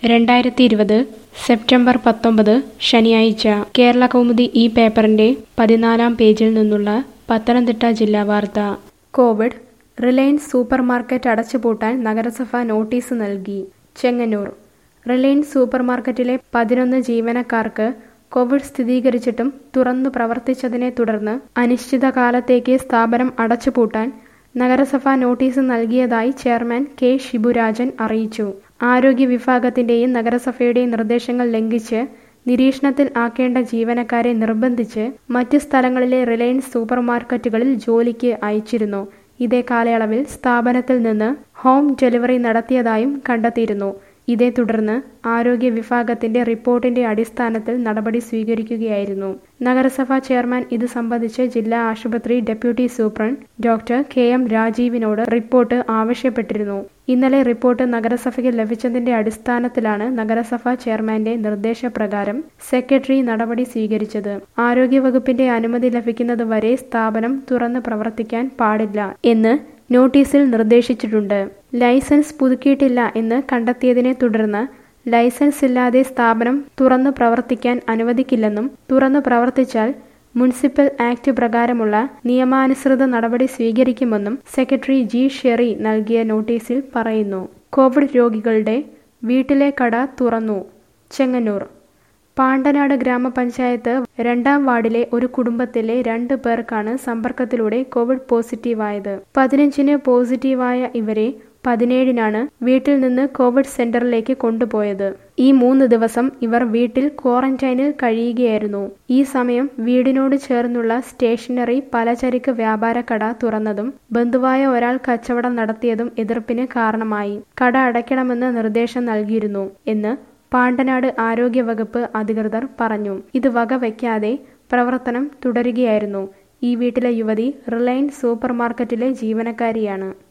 രണ്ടായിരത്തി ഇരുപത് സെപ്റ്റംബർ പത്തൊമ്പത് ശനിയാഴ്ച കേരള കൗമുദി ഈ പേപ്പറിന്റെ പതിനാലാം പേജിൽ നിന്നുള്ള പത്തനംതിട്ട ജില്ലാ വാർത്ത കോവിഡ് റിലയൻസ് സൂപ്പർ മാർക്കറ്റ് അടച്ചുപൂട്ടാൻ നഗരസഭ നോട്ടീസ് നൽകി ചെങ്ങന്നൂർ റിലയൻസ് സൂപ്പർ മാർക്കറ്റിലെ പതിനൊന്ന് ജീവനക്കാർക്ക് കോവിഡ് സ്ഥിരീകരിച്ചിട്ടും തുറന്നു പ്രവർത്തിച്ചതിനെ തുടർന്ന് അനിശ്ചിതകാലത്തേക്ക് സ്ഥാപനം അടച്ചുപൂട്ടാൻ നഗരസഭ നോട്ടീസ് നൽകിയതായി ചെയർമാൻ കെ ഷിബുരാജൻ അറിയിച്ചു ആരോഗ്യ വിഭാഗത്തിന്റെയും നഗരസഭയുടെയും നിർദ്ദേശങ്ങൾ ലംഘിച്ച് നിരീക്ഷണത്തിൽ ആക്കേണ്ട ജീവനക്കാരെ നിർബന്ധിച്ച് മറ്റ് സ്ഥലങ്ങളിലെ റിലയൻസ് സൂപ്പർ മാർക്കറ്റുകളിൽ ജോലിക്ക് അയച്ചിരുന്നു ഇതേ കാലയളവിൽ സ്ഥാപനത്തിൽ നിന്ന് ഹോം ഡെലിവറി നടത്തിയതായും കണ്ടെത്തിയിരുന്നു ഇതേ തുടർന്ന് ആരോഗ്യ വിഭാഗത്തിന്റെ റിപ്പോർട്ടിന്റെ അടിസ്ഥാനത്തിൽ നടപടി സ്വീകരിക്കുകയായിരുന്നു നഗരസഭാ ചെയർമാൻ ഇത് സംബന്ധിച്ച് ജില്ലാ ആശുപത്രി deputy superintendent doctor K M രാജീവിനോട് റിപ്പോർട്ട് ആവശ്യപ്പെട്ടിരുന്നു ഇന്നലെ റിപ്പോർട്ട് നഗരസഭയ്ക്ക് ലഭിച്ചതിന്റെ അടിസ്ഥാനത്തിലാണ് നഗരസഭ ചെയർമാന്റെ നിർദ്ദേശപ്രകാരം സെക്രട്ടറി നടപടി സ്വീകരിച്ചത് ആരോഗ്യവകുപ്പിന്റെ അനുമതി ലഭിക്കുന്നതുവരെ സ്ഥാപനം തുറന്ന് പ്രവർത്തിക്കാൻ പാടില്ല എന്ന് നോട്ടീസിൽ നിർദ്ദേശിച്ചിട്ടുണ്ട് ലൈസൻസ് പുതുക്കിയിട്ടില്ല എന്ന് കണ്ടെത്തിയതിനെ തുടർന്ന് ലൈസൻസ് ഇല്ലാതെ സ്ഥാപനം തുറന്നു പ്രവർത്തിക്കാൻ അനുവദിക്കില്ലെന്നും തുറന്നു പ്രവർത്തിച്ചാൽ മുനിസിപ്പൽ ആക്ട് പ്രകാരമുള്ള നിയമാനുസൃത നടപടി സ്വീകരിക്കുമെന്നും സെക്രട്ടറി ജി ഷെറി നൽകിയ നോട്ടീസിൽ പറയുന്നു കോവിഡ് രോഗികളുടെ വീട്ടിലെ കട തുറന്നു ചെങ്ങന്നൂർ പാണ്ടനാട് ഗ്രാമപഞ്ചായത്ത് രണ്ടാം വാർഡിലെ ഒരു കുടുംബത്തിലെ രണ്ട് പേർക്കാണ് സമ്പർക്കത്തിലൂടെ കോവിഡ് പോസിറ്റീവായത് പതിനഞ്ചിന് പോസിറ്റീവായ ഇവരെ പതിനേഴിനാണ് വീട്ടിൽ നിന്ന് കോവിഡ് സെന്ററിലേക്ക് കൊണ്ടുപോയത് ഈ മൂന്ന് ദിവസം ഇവർ വീട്ടിൽ ക്വാറന്റൈനിൽ കഴിയുകയായിരുന്നു ഈ സമയം വീടിനോട് ചേർന്നുള്ള സ്റ്റേഷനറി പലചരക്ക് വ്യാപാര കട തുറന്നതും ബന്ധുവായ ഒരാൾ കച്ചവടം നടത്തിയതും എതിർപ്പിന് കാരണമായി കട അടയ്ക്കണമെന്ന് നിർദ്ദേശം നൽകിയിരുന്നു എന്ന് പാണ്ടനാട് ആരോഗ്യവകുപ്പ് അധികൃതർ പറഞ്ഞു ഇത് വകവയ്ക്കാതെ പ്രവർത്തനം തുടരുകയായിരുന്നു ഈ വീട്ടിലെ യുവതി റിലയൻസ് സൂപ്പർ മാർക്കറ്റിലെ ജീവനക്കാരിയാണ്